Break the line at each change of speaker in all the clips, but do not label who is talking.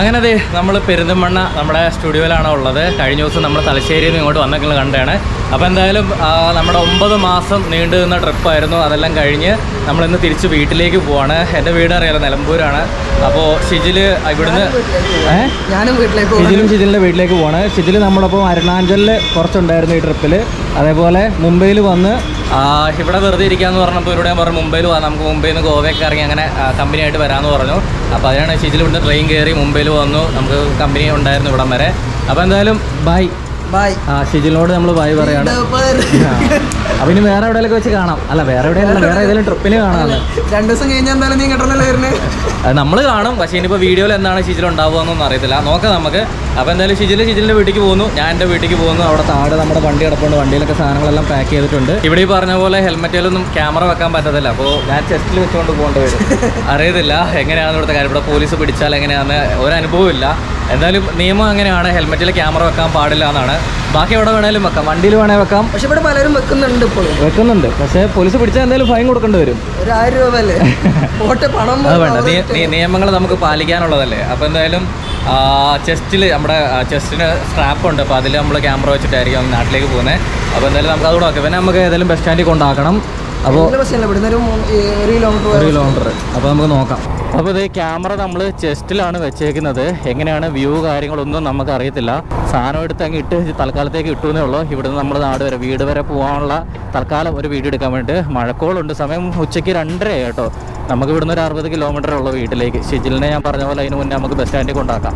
അങ്ങനെ അതെ നമ്മൾ പെരിന്തമണ്ണ നമ്മുടെ സ്റ്റുഡിയോയിലാണ് ഉള്ളത് കഴിഞ്ഞ ദിവസം നമ്മൾ തലശ്ശേരിയിൽ നിന്ന് ഇങ്ങോട്ട് വന്നൊക്കെ കണ്ടാണ് അപ്പോൾ എന്തായാലും ആ, നമ്മുടെ ഒമ്പത് മാസം നീണ്ടു നിന്ന ട്രിപ്പായിരുന്നു അതെല്ലാം കഴിഞ്ഞ് നമ്മളിന്ന് തിരിച്ച് വീട്ടിലേക്ക് പോവാണ് എൻ്റെ വീട് അറിയാലോ നിലമ്പൂരാണ് അപ്പോൾ ഷിജില് ഇവിടുന്ന് ഏഹ്
ഞാനും വീട്ടിലേക്ക് പോകും
ഷിജിലും ഷിജിലിൻ്റെ വീട്ടിലേക്ക് പോവാണ് ഷിജിൽ നമ്മളപ്പോൾ അരുണാചലിൽ കുറച്ചുണ്ടായിരുന്നു ഈ ട്രിപ്പിൽ അതേപോലെ മുംബൈയിൽ വന്ന് ആ, ഇവിടെ വെറുതെ ഇരിക്കാന്ന് പറഞ്ഞപ്പോൾ ഇവിടെ ഞാൻ പറഞ്ഞു മുംബൈയിൽ പോകാം നമുക്ക് മുംബൈയിൽ നിന്ന് ഗോവയൊക്കെ ഇറങ്ങി അങ്ങനെ കമ്പനി ആയിട്ട് വരാമെന്ന് പറഞ്ഞു അപ്പോൾ അതിനാണ് ഷിജിൽ ഇവിടുന്ന് ട്രെയിൻ കയറി മുംബൈയിൽ വന്നു നമുക്ക് കമ്പനി ഉണ്ടായിരുന്നു ഇവിടം വരെ അപ്പോൾ എന്തായാലും ബൈ
ബൈ
ആ ഷിജിലിനോട് നമ്മൾ ബൈ പറയാണ് അപ്പോൾ ഇനി വേറെ എവിടെയെങ്കിലും വെച്ച് കാണാം അല്ല വേറെ എവിടെയല്ല വേറെ ഏതെങ്കിലും ട്രിപ്പിന് കാണാമെന്ന്
രണ്ടു ദിവസം കഴിഞ്ഞാൽ എന്തായാലും നീ കേട്ടല്ലോ വരുന്നത്
നമ്മൾ കാണും പക്ഷേ ഇനിയിപ്പോൾ വീഡിയോയിൽ എന്താണ് ഷിജിൽ ഉണ്ടാവുകയെന്നൊന്നും അറിയത്തില്ല നോക്കാം നമുക്ക് അപ്പോൾ എന്തായാലും ഷിജിൽ ഷിജിലിൻ്റെ വീട്ടിലേക്ക് പോകുന്നു ഞാൻ എൻ്റെ വീട്ടിലേക്ക് പോകുന്നു അവിടെ താഴെ നമ്മുടെ വണ്ടി കിടപ്പുണ്ട് വണ്ടിയിലൊക്കെ സാധനങ്ങളെല്ലാം പാക്ക് ചെയ്തിട്ടുണ്ട് ഇവിടെ ഈ പറഞ്ഞ പോലെ ഹെൽമെറ്റിലൊന്നും ക്യാമറ വെക്കാൻ പറ്റത്തില്ല അപ്പോൾ ഞാൻ ചെസ്റ്റിൽ വെച്ചുകൊണ്ട് പോകേണ്ടി വരും അറിയത്തില്ല എങ്ങനെയാണെന്ന് ഇവിടുത്തെ കാര്യം ഇവിടെ പോലീസ് പിടിച്ചാൽ എങ്ങനെയാണെന്ന് ഒരു അനുഭവവും ഇല്ല എന്തായാലും നിയമം അങ്ങനെയാണ് ഹെൽമെറ്റിൽ ക്യാമറ വെക്കാൻ പാടില്ല എന്നാണ് ബാക്കി എവിടെ വേണേലും വെക്കാം വണ്ടിയിൽ വേണേൽ വെക്കാം
പക്ഷെ ഇവിടെ പലരും വെക്കുന്നുണ്ട് ഇപ്പോഴും
വെക്കുന്നുണ്ട് പക്ഷേ പോലീസ് പിടിച്ചാൽ എന്തായാലും ഫൈൻ കൊടുക്കേണ്ടി വരും
ഒരു ആയിരം രൂപ അല്ലേ പോട്ടെ പണം
അത് വേണ്ട നിയ- നിയ- നിയമങ്ങൾ നമുക്ക് പാലിക്കാനുള്ളതല്ലേ അപ്പോൾ എന്തായാലും ചെസ്റ്റിൽ നമ്മുടെ ചെസ്റ്റിന് സ്ട്രാപ്പ് ഉണ്ട് അപ്പോൾ അതിൽ നമ്മൾ ക്യാമറ വെച്ചിട്ടായിരിക്കും നാട്ടിലേക്ക് പോകുന്നത് അപ്പോൾ എന്തായാലും നമുക്ക് അതുകൂടെ നോക്കാം പിന്നെ നമുക്ക് ഏതായാലും ബസ് സ്റ്റാൻഡിൽ കൊണ്ടാക്കണം അപ്പോൾ
നല്ല പ്രശ്നമില്ല ഇവിടുന്ന് ഒരു മൂ- ഈ ഒരു കിലോമീറ്റർ
ഒരു കിലോമീറ്റർ അപ്പോൾ നമുക്ക് നോക്കാം അപ്പോൾ ഇത് ക്യാമറ നമ്മൾ ചെസ്റ്റിലാണ് വെച്ചേക്കുന്നത് എങ്ങനെയാണ് വ്യൂ കാര്യങ്ങളൊന്നും നമുക്ക് അറിയത്തില്ല സാധനം എടുത്ത് അങ്ങ് ഇട്ട് തൽക്കാലത്തേക്ക് ഇട്ടുവെന്നേ ഉള്ളൂ ഇവിടുന്ന് നമ്മൾ നാട് വരെ വീട് വരെ പോകാനുള്ള തൽക്കാലം ഒരു വീഡിയോ എടുക്കാൻ വേണ്ടിയിട്ട് മഴക്കോളുണ്ട് സമയം ഉച്ചയ്ക്ക് രണ്ടരയായി കേട്ടോ നമുക്ക് ഇവിടുന്ന് ഒരു അറുപത് കിലോമീറ്റർ ഉള്ളൂ വീട്ടിലേക്ക് ഷിജിലിനെ ഞാൻ പറഞ്ഞ പോലെ അതിന് മുന്നേ നമുക്ക് ബസ് സ്റ്റാൻഡിൽ കൊണ്ടാക്കാം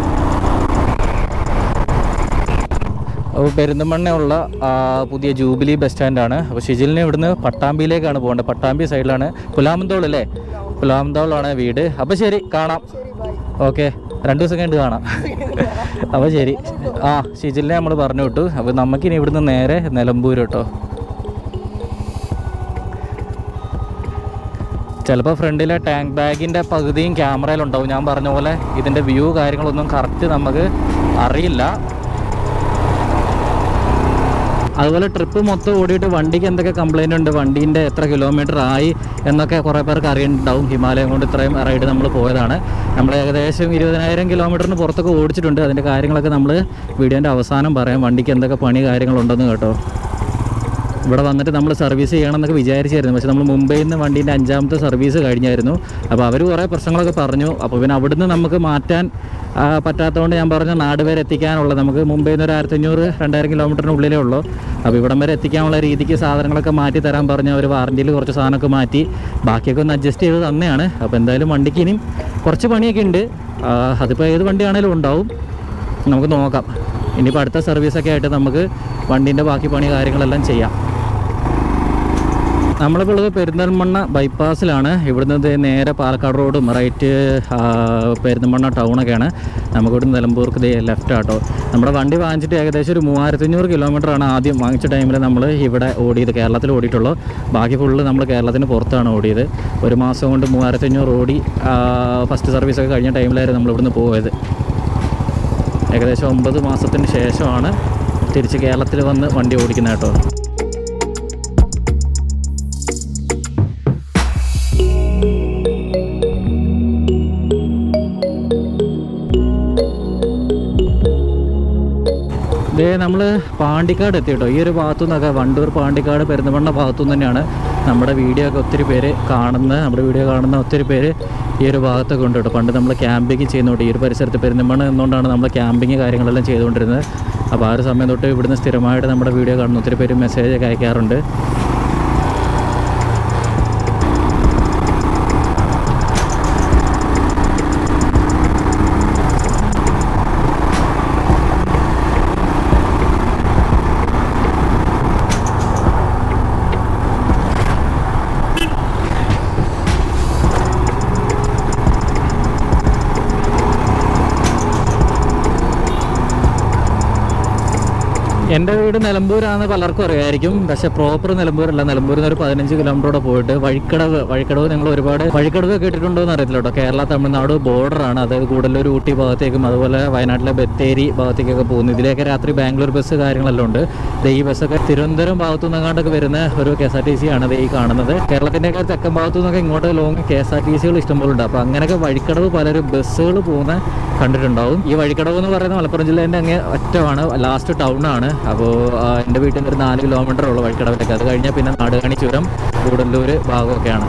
അപ്പോൾ പെരിന്തമണ്ണയുള്ള ആ, പുതിയ ജൂബിലി ബസ് സ്റ്റാൻഡാണ് അപ്പോൾ ഷിജിലിനെ ഇവിടുന്ന് പട്ടാമ്പിയിലേക്കാണ് പോകേണ്ടത് പട്ടാമ്പി സൈഡിലാണ് പുലാമന്തോൾ അല്ലേ പുലാമന്തോളാണ് വീട് അപ്പോൾ ശരി കാണാം ഓക്കെ രണ്ട് ദിവസം കഴിഞ്ഞിട്ട് കാണാം അപ്പോൾ ശരി ആ ഷിജിലിനെ നമ്മൾ പറഞ്ഞു വിട്ടു അപ്പോൾ നമുക്കിനി ഇവിടുന്ന് നേരെ നിലമ്പൂർ കേട്ടോ ചിലപ്പോൾ ഫ്രണ്ടിലെ ടാങ്ക് ബാഗിൻ്റെ പകുതിയും ക്യാമറയിലുണ്ടാവും ഞാൻ പറഞ്ഞ പോലെ ഇതിൻ്റെ വ്യൂ കാര്യങ്ങളൊന്നും കറക്റ്റ് നമുക്ക് അറിയില്ല അതുപോലെ ട്രിപ്പ് മൊത്തം ഓടിയിട്ട് വണ്ടിക്ക് എന്തൊക്കെ കംപ്ലൈൻ്റ് ഉണ്ട് വണ്ടീൻ്റെ എത്ര കിലോമീറ്റർ ആയി എന്നൊക്കെ കുറേ പേർക്ക് അറിയുന്നുണ്ടാവും ഹിമാലയം കൊണ്ട് ഇത്രയും റൈഡ് നമ്മൾ പോയതാണ് നമ്മൾ ഏകദേശം ഇരുപതിനായിരം കിലോമീറ്ററിന് പുറത്തൊക്കെ ഓടിച്ചിട്ടുണ്ട് അതിൻ്റെ കാര്യങ്ങളൊക്കെ നമ്മൾ വീഡിയോൻ്റെ അവസാനം പറയാം വണ്ടിക്ക് എന്തൊക്കെ പണി കാര്യങ്ങളുണ്ടെന്ന് കേട്ടോ ഇവിടെ വന്നിട്ട് നമ്മൾ സർവീസ് ചെയ്യണം എന്നൊക്കെ വിചാരിച്ചായിരുന്നു പക്ഷേ നമ്മൾ മുംബൈയിൽ നിന്ന് വണ്ടീൻ്റെ അഞ്ചാമത്തെ സർവീസ് കഴിഞ്ഞായിരുന്നു അപ്പോൾ അവർ കുറേ പ്രശ്നങ്ങളൊക്കെ പറഞ്ഞു അപ്പോൾ പിന്നെ അവിടുന്ന് നമുക്ക് മാറ്റാൻ ആ, പറ്റാത്തതുകൊണ്ട് ഞാൻ പറഞ്ഞു നാട് വരെ എത്തിക്കാനുള്ളത് നമുക്ക് മുംബൈയിൽ നിന്ന് ഒരു ആയിരത്തഞ്ഞൂറ് രണ്ടായിരം കിലോമീറ്ററിന് ഉള്ളിലേ ഉള്ളൂ അപ്പോൾ ഇവിടം വരെ എത്തിക്കാനുള്ള രീതിക്ക് സാധനങ്ങളൊക്കെ മാറ്റി തരാൻ പറഞ്ഞു അവർ വാറൻറ്റിയിൽ കുറച്ച് സാധനമൊക്കെ മാറ്റി ബാക്കിയൊക്കെ ഒന്ന് അഡ്ജസ്റ്റ് ചെയ്ത് തന്നെയാണ് അപ്പോൾ എന്തായാലും വണ്ടിക്ക് ഇനിയും കുറച്ച് പണിയൊക്കെ ഉണ്ട് ആ, അതിപ്പോൾ ഏത് വണ്ടിയാണേലും ഉണ്ടാവും നമുക്ക് നോക്കാം ഇനിയിപ്പോൾ അടുത്ത സർവീസൊക്കെ ആയിട്ട് നമുക്ക് വണ്ടീൻ്റെ ബാക്കി പണി കാര്യങ്ങളെല്ലാം ചെയ്യാം നമ്മളിപ്പോൾ ഉള്ളത് പെരിന്തൽമണ്ണ ബൈപ്പാസിലാണ് ഇവിടുന്ന് ദേ നേരെ പാലക്കാട് റോഡും റൈറ്റ് ആ, പെരിന്തൽമണ്ണ ടൗണൊക്കെയാണ് നമുക്ക് ഇവിടുന്ന് നിലമ്പൂർക്ക് ദേ ലെഫ്റ്റ് ആട്ടോ നമ്മുടെ വണ്ടി വാങ്ങിച്ചിട്ട് ഏകദേശം ഒരു മൂവായിരത്തഞ്ഞൂറ് കിലോമീറ്ററാണ് ആദ്യം വാങ്ങിച്ച ടൈമിൽ നമ്മൾ ഇവിടെ ഓടിയത് കേരളത്തിൽ ഓടിയിട്ടുള്ളൂ ബാക്കി ഫുള്ള് നമ്മൾ കേരളത്തിന് പുറത്താണ് ഓടിയത് ഒരു മാസം കൊണ്ട് മൂവായിരത്തഞ്ഞൂറ് ഓടി ഫസ്റ്റ് സർവീസൊക്കെ കഴിഞ്ഞ ടൈമിലായിരുന്നു നമ്മൾ ഇവിടുന്ന് പോയത് ഏകദേശം ഒമ്പത് മാസത്തിന് ശേഷമാണ് തിരിച്ച് കേരളത്തിൽ വന്ന് വണ്ടി ഓടിക്കുന്നത് കേട്ടോ ദേ നമ്മൾ പാണ്ടിക്കാട് എത്തി കേട്ടോ ഈ ഒരു ഭാഗത്തു നിന്നൊക്കെ വണ്ടൂർ പാണ്ടിക്കാട് പെരുന്തമണ്ണ ഭാഗത്തു നിന്ന് തന്നെയാണ് നമ്മുടെ വീഡിയോ ഒക്കെ ഒത്തിരി പേര് കാണുന്ന നമ്മുടെ വീഡിയോ കാണുന്ന ഒത്തിരി പേര് ഈ ഒരു ഭാഗത്തൊക്കെ ഉണ്ട് കേട്ടോ പണ്ട് നമ്മൾ ക്യാമ്പിങ് ചെയ്യുന്നതുകൊണ്ട് ഈ ഒരു പരിസരത്ത് പെരുന്തമണ്ണ നിന്നുകൊണ്ടാണ് നമ്മൾ ക്യാമ്പിങ് കാര്യങ്ങളെല്ലാം ചെയ്തുകൊണ്ടിരുന്നത് അപ്പോൾ ആ ഒരു സമയം തൊട്ട് ഇവിടുന്ന് സ്ഥിരമായിട്ട് നമ്മുടെ വീഡിയോ കാണുന്ന ഒത്തിരി പേര് മെസ്സേജ് ഒക്കെ അയക്കാറുണ്ട് എൻ്റെ വീട് നിലമ്പൂരാണ് പലർക്കും അറിയായിരിക്കും പക്ഷെ പ്രോപ്പർ നിലമ്പൂരല്ല നിലമ്പൂരിൽ നിന്ന് ഒരു പതിനഞ്ച് കിലോമീറ്ററോടെ പോയിട്ട് വഴിക്കടവ് വഴിക്കടവ് നിങ്ങൾ ഒരുപാട് വഴിക്കടവ് കേട്ടിട്ടുണ്ടോ എന്ന് അറിയത്തില്ല കേട്ടോ കേരള തമിഴ്നാട് ബോർഡറാണ് അതായത് കൂടുതലൊരു ഊട്ടി ഭാഗത്തേക്കും അതുപോലെ വയനാട്ടിലെ ബത്തേരി ഭാഗത്തേക്കൊക്കെ പോകുന്നു ഇതിലേക്ക് രാത്രി ബാംഗ്ലൂർ ബസ് കാര്യങ്ങളെല്ലാം ഉണ്ട് ദേ ഈ ബസ്സൊക്കെ തിരുവനന്തപുരം ഭാഗത്തു നിന്നങ്ങാണ്ടൊക്കെ വരുന്ന ഒരു K S R T C ആണ് ദേ ഈ കാണുന്നത് കേരളത്തിൻ്റെയൊക്കെ തെക്കൻ ഭാഗത്തു നിന്നൊക്കെ ഇങ്ങോട്ട് long K S R T സികൾ ഇഷ്ടംപോലെ ഉണ്ട് അപ്പോൾ അങ്ങനെയൊക്കെ വഴിക്കടവ് പലരും ബസ്സുകൾ പോകുന്ന കണ്ടിട്ടുണ്ടാവും ഈ വഴിക്കടവ് എന്ന് പറയുന്നത് മലപ്പുറം ജില്ലേൻ്റെ അങ്ങ് ഒറ്റമാണ് ലാസ്റ്റ് ടൗൺ ആണ് അപ്പോൾ എൻ്റെ വീട്ടിൽ നിന്ന് ഒരു നാല് കിലോമീറ്റർ ഉള്ളു വഴിക്കടവിലേക്ക് അത് കഴിഞ്ഞാൽ പിന്നെ നാടുകാണി ചുരം കൂടല്ലൂർ ഭാഗമൊക്കെയാണ്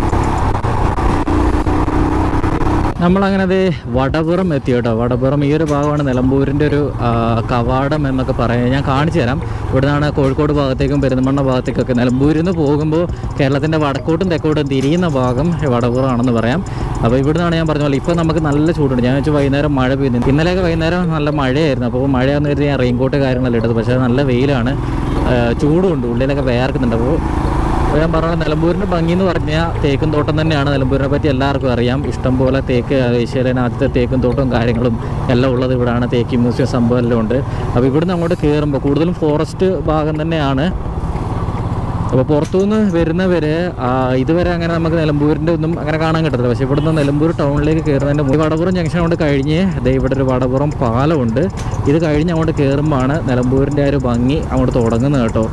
നമ്മളങ്ങനെ അത് വടപുറം എത്തി കേട്ടോ വടപുറം ഈ ഒരു ഭാഗമാണ് നിലമ്പൂരിൻ്റെ ഒരു ആ, കവാടം എന്നൊക്കെ പറയാം ഞാൻ കാണിച്ചു തരാം ഇവിടെ നിന്നാണ് കോഴിക്കോട് ഭാഗത്തേക്കും പെരുന്തമണ്ണ ഭാഗത്തേക്കൊക്കെ നിലമ്പൂരിൽ നിന്ന് പോകുമ്പോൾ കേരളത്തിൻ്റെ വടക്കോട്ടും തെക്കോട്ടും തിരിയുന്ന ഭാഗം വടപുറമാണെന്ന് പറയാം അപ്പോൾ ഇവിടെ നിന്നാണ് ഞാൻ പറഞ്ഞ പോലെ ഇപ്പോൾ നമുക്ക് നല്ല ചൂടുണ്ട് ഞാൻ വെച്ചാൽ വൈകുന്നേരം മഴ പെയ്യുന്നു ഇന്നലെയൊക്കെ വൈകുന്നേരം നല്ല മഴയായിരുന്നു അപ്പോൾ മഴയാണെന്ന് കരുതി ഞാൻ റെയിൻകോട്ട് കാര്യങ്ങളെല്ലാം ഇട്ടത് പക്ഷേ നല്ല വെയിലാണ് ആ, ചൂടുമുണ്ട് ഉള്ളിലൊക്കെ വേർക്കുന്നുണ്ട് അപ്പോൾ അപ്പോൾ ഞാൻ പറഞ്ഞ നിലമ്പൂരിൻ്റെ ഭംഗി എന്ന് പറഞ്ഞാൽ തേക്കും തോട്ടം തന്നെയാണ് നിലമ്പൂരിനെ പറ്റി എല്ലാവർക്കും അറിയാം ഇഷ്ടംപോലെ തേക്ക് ഏഷ്യയിലെ ആദ്യത്തെ തേക്കും തോട്ടവും കാര്യങ്ങളും എല്ലാം ഉള്ളത് ഇവിടെയാണ് തേക്ക് മ്യൂസിയം സംഭവം എല്ലാം ഉണ്ട് അപ്പോൾ ഇവിടുന്ന് അങ്ങോട്ട് കയറുമ്പോൾ കൂടുതലും ഫോറസ്റ്റ് ഭാഗം തന്നെയാണ് അപ്പോൾ പുറത്തുനിന്ന് വരുന്നവർ ഇതുവരെ അങ്ങനെ നമുക്ക് നിലമ്പൂരിൻ്റെ ഒന്നും അങ്ങനെ കാണാൻ കിട്ടത്തില്ല പക്ഷേ ഇവിടുന്ന് നിലമ്പൂർ ടൗണിലേക്ക് കയറുന്നതിൻ്റെ മുമ്പ് വടപുറം ജംഗ്ഷൻ കൊണ്ട് കഴിഞ്ഞ് ദേ ഇവിടെ ഒരു വടപുറം പാലമുണ്ട് ഇത് കഴിഞ്ഞ് അങ്ങോട്ട് കയറുമ്പോഴാണ് നിലമ്പൂരിൻ്റെ ആ ഒരു ഭംഗി അങ്ങോട്ട് തുടങ്ങുന്നത് കേട്ടോ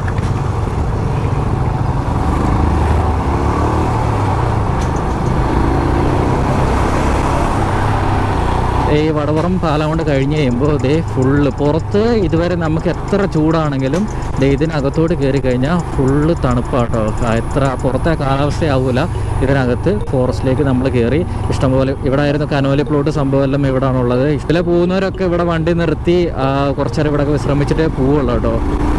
ഈ വടവറം പാലം കൊണ്ട് കഴിഞ്ഞ് കഴിയുമ്പോൾ ദേ ഫുള്ള് പുറത്ത് ഇതുവരെ നമുക്ക് എത്ര ചൂടാണെങ്കിലും ദേ ഇതിനകത്തോട്ട് കയറി കഴിഞ്ഞാൽ ഫുള്ള് തണുപ്പാട്ടോ ആ, എത്ര പുറത്തെ കാലാവസ്ഥയാവൂല ഇതിനകത്ത് ഫോറസ്റ്റിലേക്ക് നമ്മൾ കയറി ഇഷ്ടംപോലെ ഇവിടെ ആയിരുന്നു കനോലി പ്ലോട്ട് സംഭവം എല്ലാം ഇവിടെ ആണുള്ളത് ഇതിലെ പോകുന്നവരൊക്കെ ഇവിടെ വണ്ടി നിർത്തി ആ, കുറച്ചേരം ഇവിടെ വിശ്രമിച്ചിട്ടേ പോവുള്ളൂ കേട്ടോ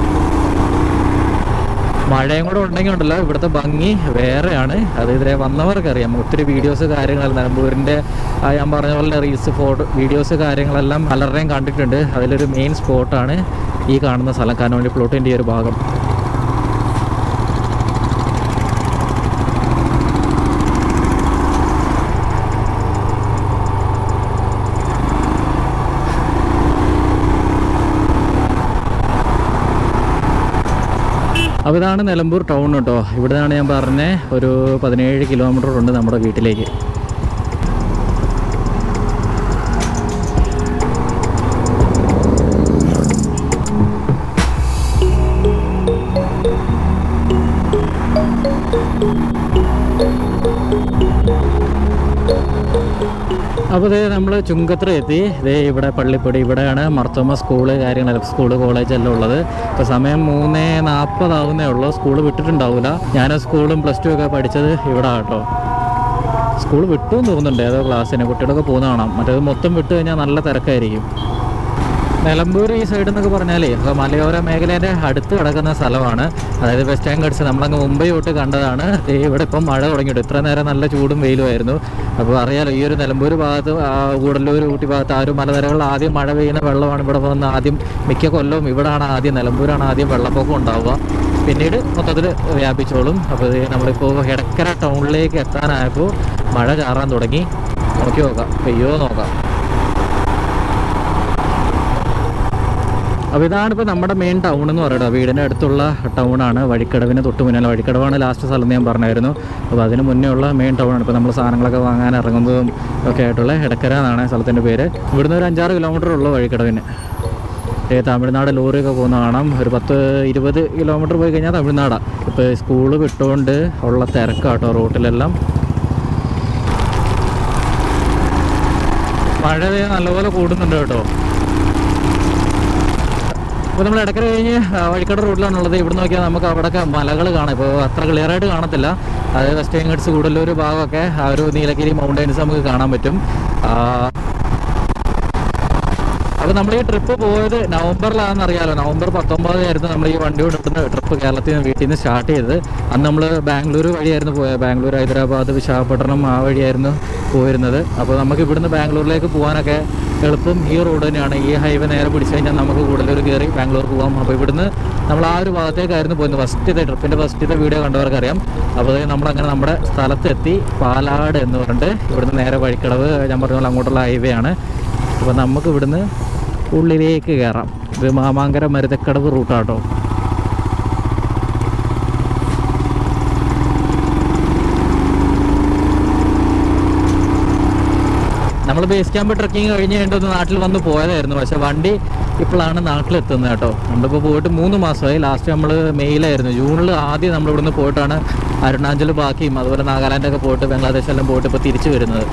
മഴയും കൂടെ ഉണ്ടെങ്കിൽ ഉണ്ടല്ലോ ഇവിടുത്തെ ഭംഗി വേറെയാണ് അത് ഇതിലെ വന്നവർക്കറിയാം ഒത്തിരി വീഡിയോസ് കാര്യങ്ങൾ നിലമ്പൂരിൻ്റെ ആ ഞാൻ പറഞ്ഞ പോലെ റീൽസ് ഫോട്ടോ വീഡിയോസ് കാര്യങ്ങളെല്ലാം പലരുടെയും കണ്ടിട്ടുണ്ട് അതിലൊരു മെയിൻ സ്പോട്ടാണ് ഈ കാണുന്ന സ്ഥലം കാനോണ്ടി പ്ലോട്ടിൻ്റെ ഈ ഒരു ഭാഗം അപ്പോൾ ഇതാണ് നിലമ്പൂർ ടൗൺ കേട്ടോ ഇവിടെയാണ് ഞാൻ പറഞ്ഞ ഒരു പതിനേഴ് കിലോമീറ്റർ ഉണ്ട് നമ്മുടെ വീട്ടിലേക്ക് അപ്പോൾ ദേ നമ്മൾ ചുങ്കത്ര എത്തി ദേ ഇവിടെ പള്ളിപ്പൊടി ഇവിടെയാണ് മർത്തോമ സ്കൂള് കാര്യങ്ങൾ സ്കൂള് കോളേജ് എല്ലാം ഉള്ളത് ഇപ്പോൾ സമയം മൂന്ന് നാൽപ്പതാവുന്നേ ഉള്ളൂ സ്കൂൾ വിട്ടിട്ടുണ്ടാവില്ല ഞാൻ സ്കൂളും പ്ലസ് ടു ഒക്കെ പഠിച്ചത് ഇവിടെ കേട്ടോ സ്കൂൾ വിട്ടു എന്ന് തോന്നുന്നുണ്ട് ഏതോ ക്ലാസ്സിന് കുട്ടികളൊക്കെ പോകുന്ന കാണാം മറ്റേത് മൊത്തം വിട്ട് കഴിഞ്ഞാൽ നല്ല തിരക്കായിരിക്കും നിലമ്പൂർ ഈ സൈഡ് എന്നൊക്കെ പറഞ്ഞാലേ അത് മലയോര മേഖലേൻ്റെ അടുത്ത് കിടക്കുന്ന സ്ഥലമാണ് അതായത് വെസ്റ്റേൺ ഗഡ്സ് നമ്മളങ്ങ് മുംബൈ തൊട്ട് കണ്ടതാണ് ദേ ഇവിടെ ഇപ്പം മഴ തുടങ്ങിയിട്ട് ഇത്ര നേരം നല്ല ചൂടും വെയിലുമായിരുന്നു അപ്പോൾ അറിയാലോ ഈ ഒരു നിലമ്പൂർ ഭാഗത്ത് ആ കൂടല്ലൂർ ഊട്ടി ഭാഗത്ത് ആ ഒരു മലനിരകളിൽ ആദ്യം മഴ പെയ്യുന്ന വെള്ളമാണ് ഇവിടെ വന്ന് ആദ്യം മിക്ക കൊല്ലവും ഇവിടാണ് ആദ്യം നിലമ്പൂരാണ് ആദ്യം വെള്ളപ്പൊക്കം ഉണ്ടാവുക പിന്നീട് മൊത്തത്തിൽ വ്യാപിച്ചോളും അപ്പോൾ ഇത് നമ്മളിപ്പോൾ എടക്കര ടൗണിലേക്ക് എത്താനായപ്പോൾ മഴ ചാറാൻ തുടങ്ങി നോക്കി നോക്കാം പെയ്യോ നോക്കാം അപ്പോൾ ഇതാണ് ഇപ്പോൾ നമ്മുടെ മെയിൻ ടൗൺ എന്ന് പറയുന്നത് വീടിൻ്റെ അടുത്തുള്ള ടൗണാണ് വഴിക്കടവിന് തൊട്ട് മുന്നേ വഴിക്കടവാണ് ലാസ്റ്റ് സ്ഥലം എന്ന് ഞാൻ പറഞ്ഞായിരുന്നു അപ്പോൾ അതിന് മുന്നേ ഉള്ള മെയിൻ ടൗണാണ് ഇപ്പോൾ നമ്മൾ സാധനങ്ങളൊക്കെ വാങ്ങാൻ ഇറങ്ങുന്നതും ഒക്കെ ആയിട്ടുള്ള എടക്കര എന്നാണ് സ്ഥലത്തിൻ്റെ പേര് ഇവിടുന്ന് ഒരു അഞ്ചാറ് കിലോമീറ്റർ ഉള്ളൂ വഴിക്കടവിന് ഏ തമിഴ്നാട് ലോറിയൊക്കെ പോകുന്ന കാണാം ഒരു പത്ത് ഇരുപത് കിലോമീറ്റർ പോയി കഴിഞ്ഞാൽ തമിഴ്നാടാണ് ഇപ്പോൾ സ്കൂള് വിട്ടുകൊണ്ട് ഉള്ള തിരക്കാട്ടോ റോട്ടിലെല്ലാം മഴ ദേ നല്ലപോലെ കൂടുന്നുണ്ട് കേട്ടോ ഇപ്പോൾ നമ്മൾ ഇടക്കര കഴിഞ്ഞ് ആ, വഴിക്കട റോഡിലാണുള്ളത് ഇവിടെ നോക്കിയാൽ നമുക്ക് അവിടെയൊക്കെ മലകൾ കാണാം ഇപ്പോൾ അത്ര ക്ലിയർ ആയിട്ട് കാണത്തില്ല അതായത് വെസ്റ്റേൺ ഗഡ്സ് കൂടുതലൊരു ഭാഗമൊക്കെ ആ ഒരു നീലഗിരി മൗണ്ടൻസ് നമുക്ക് കാണാൻ പറ്റും ആ, അപ്പോൾ നമ്മൾ ഈ ട്രിപ്പ് പോയത് നവംബറിലാണെന്ന് അറിയാലോ നവംബർ പത്തൊമ്പതായിരുന്നു നമ്മൾ ഈ വണ്ടി കൊണ്ടിരുന്ന ട്രിപ്പ് കേരളത്തിൽ നിന്ന് വീട്ടിൽ നിന്ന് സ്റ്റാർട്ട് ചെയ്തത് അന്ന് നമ്മൾ ബാംഗ്ലൂർ വഴിയായിരുന്നു പോയത് ബാംഗ്ലൂർ ഹൈദരാബാദ് വിശാഖപട്ടണം ആ വഴിയായിരുന്നു പോയിരുന്നത് അപ്പോൾ നമുക്ക് ഇവിടുന്ന് ബാംഗ്ലൂരിലേക്ക് പോകാനൊക്കെ എളുപ്പം ഈ റോഡ് തന്നെയാണ് ഈ ഹൈവേ നേരെ പിടിച്ചു കഴിഞ്ഞാൽ നമുക്ക് കൂടുതലൊരു കയറി ബാംഗ്ലൂർ പോകാം അപ്പോൾ ഇവിടുന്ന് നമ്മൾ ആ ഒരു ഭാഗത്തേക്കായിരുന്നു പോയിരുന്നത് ഫസ്റ്റത്തെ ട്രിപ്പിൻ്റെ ഫസ്റ്റത്തെ വീഡിയോ കണ്ടവർക്ക് അറിയാം അപ്പോൾ അത് നമ്മളങ്ങനെ നമ്മുടെ സ്ഥലത്തെത്തി പാലാട് എന്ന് പറഞ്ഞിട്ട് ഇവിടുന്ന് നേരെ വഴിക്കടവ് ഞാൻ പറഞ്ഞ പോലെ അങ്ങോട്ടുള്ള ഹൈവേ ആണ് അപ്പോൾ നമുക്ക് ഇവിടുന്ന് ഉള്ളിലേക്ക് കയറാം ഇത് മാമാങ്കര മരുതക്കടവ് റൂട്ടാട്ടോ നമ്മൾ ബേസ് ക്യാമ്പ് ട്രക്കിങ് കഴിഞ്ഞ് കഴിഞ്ഞിട്ട് നാട്ടിൽ വന്ന് പോയതായിരുന്നു പക്ഷെ വണ്ടി ഇപ്പോഴാണ് നാട്ടിലെത്തുന്നത് കേട്ടോ നമ്മളിപ്പോൾ പോയിട്ട് മൂന്ന് മാസമായി ലാസ്റ്റ് നമ്മൾ മെയ്യിലായിരുന്നു ജൂണിൽ ആദ്യം നമ്മൾ ഇവിടുന്ന് പോയിട്ടാണ് അരുണാചൽ ബാക്കിയും അതുപോലെ നാഗാലാൻഡൊക്കെ പോയിട്ട് ബംഗ്ലാദേശെല്ലാം പോയിട്ട് ഇപ്പോൾ തിരിച്ചു വരുന്നത്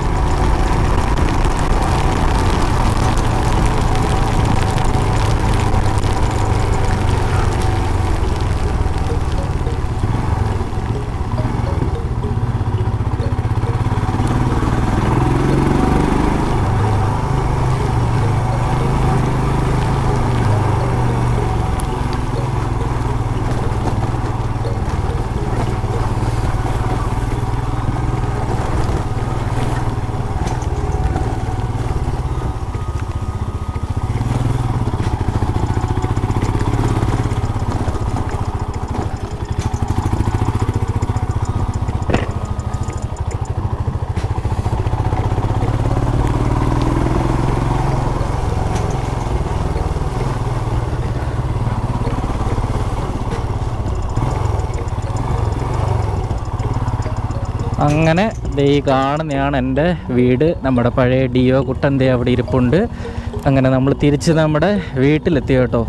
അങ്ങനെ ദേ ഈ കാണുന്നതാണ് എൻ്റെ വീട് നമ്മുടെ പഴയ ഡിയോ കുട്ടൻ ദേ അവിടെ ഇരിപ്പുണ്ട് അങ്ങനെ നമ്മൾ തിരിച്ച് നമ്മുടെ വീട്ടിലെത്തി കേട്ടോ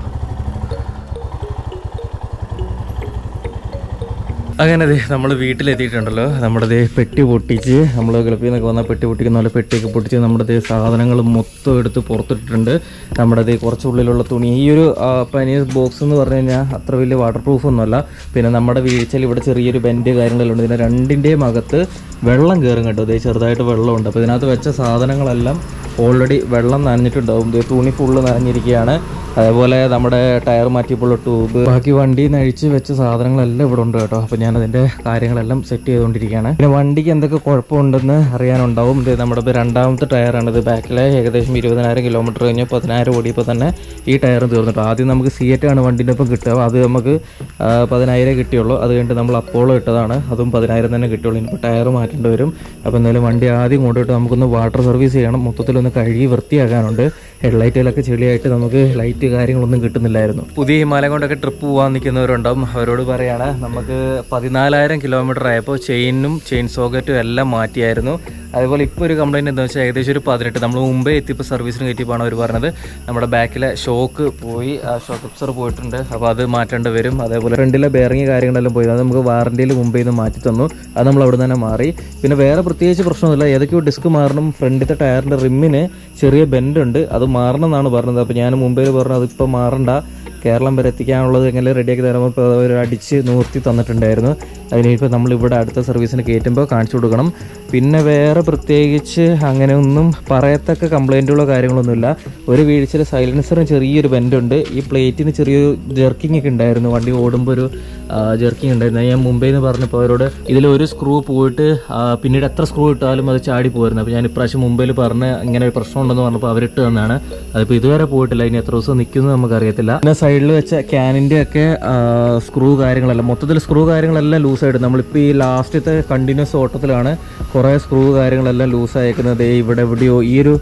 അങ്ങനെ ദേ നമ്മൾ വീട്ടിലെത്തിയിട്ടുണ്ടല്ലോ നമ്മുടെ ദേ പെട്ടി പൊട്ടിച്ച് നമ്മൾ ഗൾഫിൽ നിന്നൊക്കെ വന്ന പെട്ടി പൊട്ടിക്കുന്ന പോലെ പെട്ടിയൊക്കെ പൊട്ടിച്ച് നമ്മുടെ ദേ സാധനങ്ങൾ മൊത്തം എടുത്ത് പുറത്തിട്ടിട്ടുണ്ട് നമ്മുടെ ദേ കുറച്ചുള്ളിലുള്ള തുണി ഈ ഒരു പനീർ ബോക്സ് എന്ന് പറഞ്ഞു കഴിഞ്ഞാൽ അത്ര വലിയ വാട്ടർ പ്രൂഫ് ഒന്നുമല്ല പിന്നെ നമ്മുടെ വീഴ്ചയിൽ ഇവിടെ ചെറിയൊരു ബെൻഡ് കാര്യങ്ങളെല്ലാം ഉണ്ട് ഇതിൻ്റെ രണ്ടിൻ്റെയും അകത്ത് വെള്ളം കയറും കേട്ടോ ദേ ചെറുതായിട്ട് വെള്ളമുണ്ട് അപ്പോൾ ഇതിനകത്ത് വെച്ച സാധനങ്ങളെല്ലാം ഓൾറെഡി വെള്ളം നനഞ്ഞിട്ടുണ്ടാവും ദേ തുണി ഫുള്ള് നനഞ്ഞിരിക്കുകയാണ് അതേപോലെ നമ്മുടെ ടയർ മാറ്റിയപ്പോൾ ട്യൂബ് ബാക്കി വണ്ടിയിൽ നിന്ന് അഴിച്ച് വെച്ച സാധനങ്ങളെല്ലാം ഇവിടെ ഉണ്ട് കേട്ടോ അപ്പോൾ ഞാൻ അതിൻ്റെ കാര്യങ്ങളെല്ലാം സെറ്റ് ചെയ്തുകൊണ്ടിരിക്കുകയാണ് പിന്നെ വണ്ടിക്ക് എന്തൊക്കെ കുഴപ്പമുണ്ടെന്ന് അറിയാനുണ്ടാവും ഇത് നമ്മുടെ ഇപ്പോൾ രണ്ടാമത്തെ ടയറാണ് ഇത് ബാക്കിലെ ഏകദേശം ഇരുപതിനായിരം കിലോമീറ്റർ കഴിഞ്ഞ് പതിനായിരം ഓടിയപ്പോൾ തന്നെ ഈ ടയറും തീർന്നിട്ട് ആദ്യം നമുക്ക് സിയറ്റ് ആണ് വണ്ടിൻ്റെ ഒപ്പം കിട്ടുക അത് നമുക്ക് ആ, പതിനായിരം കിട്ടിയുള്ളൂ അത് കഴിഞ്ഞിട്ട് നമ്മൾ അപ്പോളോ ഇട്ടതാണ് അതും പതിനായിരം തന്നെ കിട്ടിയുള്ളൂ ഇനിയിപ്പോൾ ടയർ മാറ്റേണ്ടി വരും അപ്പോൾ എന്തായാലും വണ്ടി ആദ്യം കൊണ്ടുപോയിട്ട് നമുക്കൊന്ന് വാട്ടർ സർവീസ് ചെയ്യണം മൊത്തത്തിലൊന്ന് കഴുകി വൃത്തിയാക്കാനുണ്ട് ഹെഡ്ലൈറ്റിലൊക്കെ ചെളിയായിട്ട് നമുക്ക് ലൈറ്റ് കാര്യങ്ങളൊന്നും കിട്ടുന്നില്ലായിരുന്നു പുതിയ ഹിമാലയം കൊണ്ടൊക്കെ ട്രിപ്പ് പോകാൻ നിൽക്കുന്നവരുണ്ടാവും അവരോട് പറയാണ് നമുക്ക് പതിനാലായിരം കിലോമീറ്റർ ആയപ്പോൾ ചെയിനും ചെയിൻ സോക്കറ്റും എല്ലാം മാറ്റിയായിരുന്നു അതുപോലെ ഇപ്പോൾ ഒരു കംപ്ലൈൻറ്റ് എന്താ വെച്ചാൽ ഏകദേശം ഒരു പതിനെട്ട് നമ്മൾ മുമ്പേ എത്തിയപ്പോൾ സർവീസിന് കയറ്റിയപ്പോൾ അവർ പറഞ്ഞത് നമ്മുടെ ബാക്കിലെ ഷോക്ക് പോയി ആ ഷോക്ക് അപ്സർ പോയിട്ടുണ്ട് അപ്പോൾ അത് മാറ്റേണ്ടി വരും അതേപോലെ ഫ്രണ്ടിലെ ബെയറിങ് കാര്യങ്ങളെല്ലാം പോയി അത് നമുക്ക് വാറണ്ടിയിൽ മുമ്പേ നിന്ന് മാറ്റി തന്നു അത് നമ്മൾ അവിടെ തന്നെ മാറി പിന്നെ വേറെ പ്രത്യേകിച്ച് പ്രശ്നമൊന്നുമില്ല ഏതൊക്കെയോ ഡിസ്ക് മാറണം ഫ്രണ്ടിലത്തെ ടയറിൻ്റെ റിമ്മിന് ചെറിയ ബെൻഡ് ഉണ്ട് അത് മാറണം എന്നാണ് പറഞ്ഞത് അപ്പോൾ ഞാൻ മുമ്പേ പറഞ്ഞു അതിപ്പോൾ മാറണ്ട കേരളം വരെ എത്തിക്കാനുള്ളത് എങ്ങനെ റെഡിയാക്കി തരുമ്പോൾ ഇപ്പോൾ അവർ അടിച്ച് നൂർത്തി തന്നിട്ടുണ്ടായിരുന്നു അതിനിപ്പോൾ നമ്മൾ ഇവിടെ അടുത്ത സർവീസിന് കയറ്റുമ്പോൾ കാണിച്ചു കൊടുക്കണം പിന്നെ വേറെ പ്രത്യേകിച്ച് അങ്ങനെ ഒന്നും പറയത്തക്ക കംപ്ലൈൻറ്റുകളോ കാര്യങ്ങളൊന്നുമില്ല ഒരു വീഴ്ചയിൽ സൈലൻസറിന് ചെറിയൊരു ബെൻഡുണ്ട് ഈ പ്ലേറ്റിന് ചെറിയൊരു ജെർക്കിംഗ് ഒക്കെ ഉണ്ടായിരുന്നു വണ്ടി ഓടുമ്പോൾ ഒരു ജെർക്കിംഗ് ഉണ്ടായിരുന്നു അത് ഞാൻ മുംബൈ നിന്ന് പറഞ്ഞപ്പോൾ അവരോട് ഇതിൽ ഒരു സ്ക്രൂ പോയിട്ട് ആ, പിന്നീട് എത്ര സ്ക്രൂ ഇട്ടാലും അത് ചാടി പോയിരുന്നു അപ്പോൾ ഞാൻ ഇപ്രാവശ്യം മുംബൈയിൽ പറഞ്ഞ് ഇങ്ങനെ ഒരു പ്രശ്നം ഉണ്ടെന്ന് പറഞ്ഞപ്പോൾ അവരിട്ട് തന്നാണ് അതിപ്പോൾ ഇതുവരെ പോയിട്ടില്ല ഇനി എത്ര ദിവസം നിൽക്കുന്നത് നമുക്കറിയത്തില്ല പിന്നെ സൈഡിൽ വെച്ച ക്യാനിൻ്റെ ഒക്കെ സ്ക്രൂ കാര്യങ്ങളെല്ലാം മൊത്തത്തിൽ സ്ക്രൂ കാര്യങ്ങളെല്ലാം ലൂസായിട്ട് നമ്മളിപ്പോൾ ഈ ലാസ്റ്റത്തെ കണ്ടിന്യൂസ് ഓട്ടത്തിലാണ് കുറേ സ്ക്രൂ കാര്യങ്ങളെല്ലാം ലൂസായേക്കുന്നത് ഇവിടെ എവിടെയോ ഈ ഒരു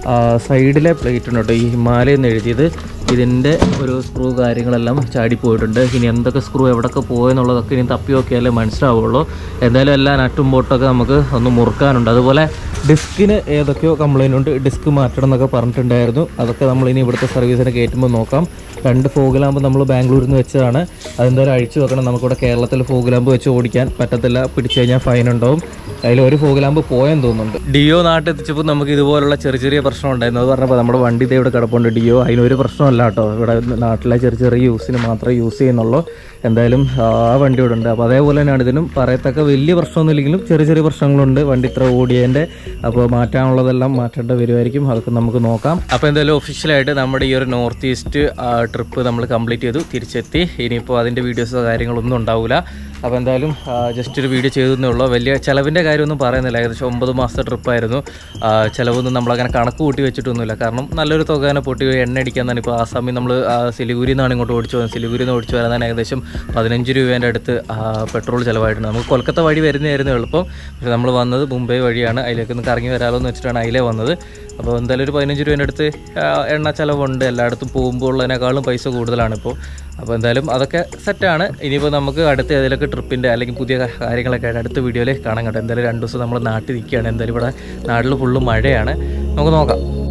സൈഡിലെ പ്ലേറ്റ് ഉണ്ട് കേട്ടോ ഈ ഹിമാലയം എന്ന് എഴുതിയത് ഇതിൻ്റെ ഒരു സ്ക്രൂ കാര്യങ്ങളെല്ലാം ചാടിപ്പോയിട്ടുണ്ട് ഇനി എന്തൊക്കെ സ്ക്രൂ എവിടെയൊക്കെ പോയെന്നുള്ളതൊക്കെ ഇനി തപ്പി നോക്കിയാലേ മനസ്സിലാവുള്ളൂ എന്തായാലും എല്ലാ നട്ടും ബോട്ടൊക്കെ നമുക്ക് ഒന്ന് മുറുക്കാനുണ്ട് അതുപോലെ ഡിസ്കിന് ഏതൊക്കെയോ കംപ്ലൈൻ്റ് ഉണ്ട് ഡിസ്ക് മാറ്റണം എന്നൊക്കെ പറഞ്ഞിട്ടുണ്ടായിരുന്നു അതൊക്കെ നമ്മൾ ഇനി ഇവിടുത്തെ സർവീസിന് കയറ്റുമ്പോൾ നോക്കാം രണ്ട് ഫോഗ് ലാമ്പ് നമ്മൾ ബാംഗ്ലൂരിൽ നിന്ന് വെച്ചതാണ് അതെന്തായാലും അഴിച്ചു വെക്കണം നമുക്കിവിടെ കേരളത്തിൽ ഫോഗ് ലാമ്പ് വെച്ച് ഓടിക്കാൻ പറ്റത്തില്ല പിടിച്ചു കഴിഞ്ഞാൽ ഫൈൻ ഉണ്ടാവും അതിൽ ഒരു ഫോഗ് ലാമ്പ് പോയെന്ന് തോന്നുന്നുണ്ട് ഡിയോ നാട്ടിൽ എത്തിച്ചപ്പോൾ നമുക്ക് ഇതുപോലുള്ള ചെറിയ ചെറിയ പ്രശ്നം ഉണ്ടായിരുന്നു അത് പറഞ്ഞപ്പോൾ നമ്മുടെ വണ്ടി ഇതേ ഇവിടെ കിടപ്പുണ്ട് ഡിയോ അതിനൊരു പ്രശ്നമല്ല കേട്ടോ ഇവിടെ നാട്ടിലെ ചെറിയ ചെറിയ യൂസിന് മാത്രമേ യൂസ് ചെയ്യുന്നുള്ളൂ എന്തായാലും ആ വണ്ടി ഇവിടെ ഉണ്ട് അപ്പോൾ അതേപോലെ തന്നെയാണ് ഇതിനും പറയത്തക്ക വലിയ പ്രശ്നമൊന്നുമില്ലെങ്കിലും ചെറിയ ചെറിയ പ്രശ്നങ്ങളുണ്ട് വണ്ടി ഇത്ര ഓടിയതിൻ്റെ അപ്പോൾ മാറ്റാനുള്ളതെല്ലാം മാറ്റേണ്ട വരുമായിരിക്കും അതൊക്കെ നമുക്ക് നോക്കാം അപ്പോൾ എന്തായാലും ഒഫീഷ്യലായിട്ട് നമ്മുടെ ഈ ഒരു നോർത്ത് ഈസ്റ്റ് ട്രിപ്പ് നമ്മൾ കംപ്ലീറ്റ് ചെയ്തു തിരിച്ചെത്തി ഇനിയിപ്പോൾ അതിൻ്റെ വീഡിയോസോ കാര്യങ്ങളൊന്നും ഉണ്ടാവില്ല അപ്പോൾ എന്തായാലും ജസ്റ്റ് ഒരു വീഡിയോ ചെയ്തേ ഉള്ളൂ വലിയ ചിലവിൻ്റെ കാര്യമൊന്നും പറയുന്നില്ല ഏകദേശം ഒമ്പത് മാസത്തെ ട്രിപ്പായിരുന്നു ചിലവൊന്നും നമ്മളങ്ങനെ കണക്ക് കൂട്ടി വെച്ചിട്ടൊന്നുമില്ല കാരണം നല്ലൊരു തുക തന്നെ പൊട്ടി എണ്ണ അടിക്കാൻ തന്നെ ഇപ്പോൾ ആസാമിൽ നമ്മൾ സിലിഗുരിയിൽ നിന്നാണ് ഇങ്ങോട്ട് ഓടിച്ചു പോകുന്നത് സിലിഗുരിയിൽ നിന്ന് ഓടിച്ചു വരാൻ തന്നെ ഏകദേശം പതിനഞ്ച് രൂപേൻ്റെ അടുത്ത് ആ, പെട്രോൾ ചിലവായിട്ടുണ്ട് നമുക്ക് കൊൽക്കത്ത വഴി വരുന്നതായിരുന്നു എളുപ്പം പക്ഷേ നമ്മൾ വന്നത് മുംബൈ വഴിയാണ് അതിലേക്കൊന്ന് കറങ്ങി വരാമല്ലോ എന്ന് വെച്ചിട്ടാണ് അതിലേ വന്നത് അപ്പോൾ എന്തായാലും ഒരു പതിനഞ്ച് രൂപേൻ്റെ അടുത്ത് ആ, എണ്ണ ചിലവുണ്ട് എല്ലായിടത്തും പോകുമ്പോൾ ഉള്ളതിനേക്കാളും പൈസ കൂടുതലാണ് ഇപ്പോൾ അപ്പോൾ എന്തായാലും അതൊക്കെ സെറ്റാണ് ഇനിയിപ്പോൾ നമുക്ക് അടുത്ത ഏതെങ്കിലുമൊക്കെ ട്രിപ്പിൻ്റെ അല്ലെങ്കിൽ പുതിയ കാര്യങ്ങളൊക്കെ ആയിട്ട് അടുത്ത വീഡിയോയിൽ കാണാൻ കേട്ടോ എന്തായാലും രണ്ട് ദിവസം നമ്മൾ നാട്ടിൽ നിൽക്കുകയാണ് എന്തായാലും ഇവിടെ നാട്ടിൽ ഫുള്ള് മഴയാണ് നമുക്ക് നോക്കാം